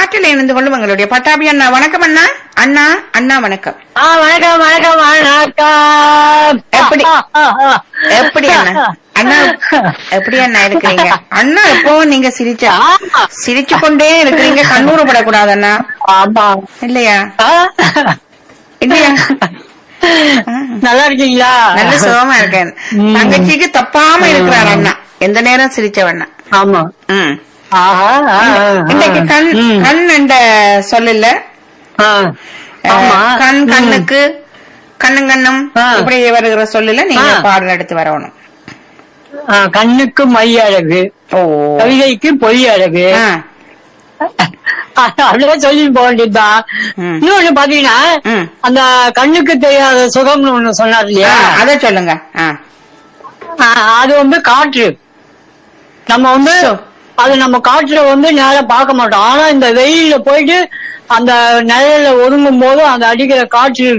காற்றில் இணைந்து கொள்ளும் எங்களுடைய பட்டாபி அண்ணா வணக்கம் அண்ணா அண்ணா அண்ணா வணக்கம் ஆ வணக்கம் வணக்கம் வணக்கம் எப்படி? எப்படி அண்ணா அண்ணா எப்படி அண்ணா இருக்கிறீங்க அண்ணா எப்பவும் நீங்க சிரிச்சா சிரிச்சு கொண்டே இருக்கிறீங்க கண்ணூறு படக்கூடாது அண்ணா ஆமா இல்லையா ஆ? இல்லையா நல்லா இருக்கீங்களா நல்ல சுகமா இருக்கேன் ம். தங்கச்சிக்கு தப்பாம இருக்கிறார் அண்ணா எந்த நேரம் சிரிச்சவண்ணா ஆமா ம் ஆஹா ஆ, ஆ, இன்னைக்கு கண் ம். கண் என்ற சொல்லல ஆ. அஹ், ஆமா கண் ம். கண்ணுக்கு கண்ணும் கண்ணும் ஆ. இப்படி வருகிற சொல்லல நீங்க ஆ. பாடல் எடுத்து வரணும் ஆ, கண்ணுக்கு மை அழகு ஓ கவிதைக்கு பொய் அழகு ஆ. அப்படியே சொல்லி போக வேண்டியதுதான் ம். இன்னொன்னு பாத்தீங்கன்னா ம். அந்த கண்ணுக்கு தெரியாத சுகம்னு ஒண்ணு சொன்னார் ஆ, இல்லையா அத சொல்லுங்க ஆ. ஆ, அது வந்து காற்று நம்ம வந்து சோ. அது நம்ம காற்றுல வந்து நேரா பார்க்க மாட்டோம் ஆனா இந்த வெயில்ல போயிட்டு அந்த நிழல்ல ஒதுங்கும் போது அந்த அடிக்கிற காற்று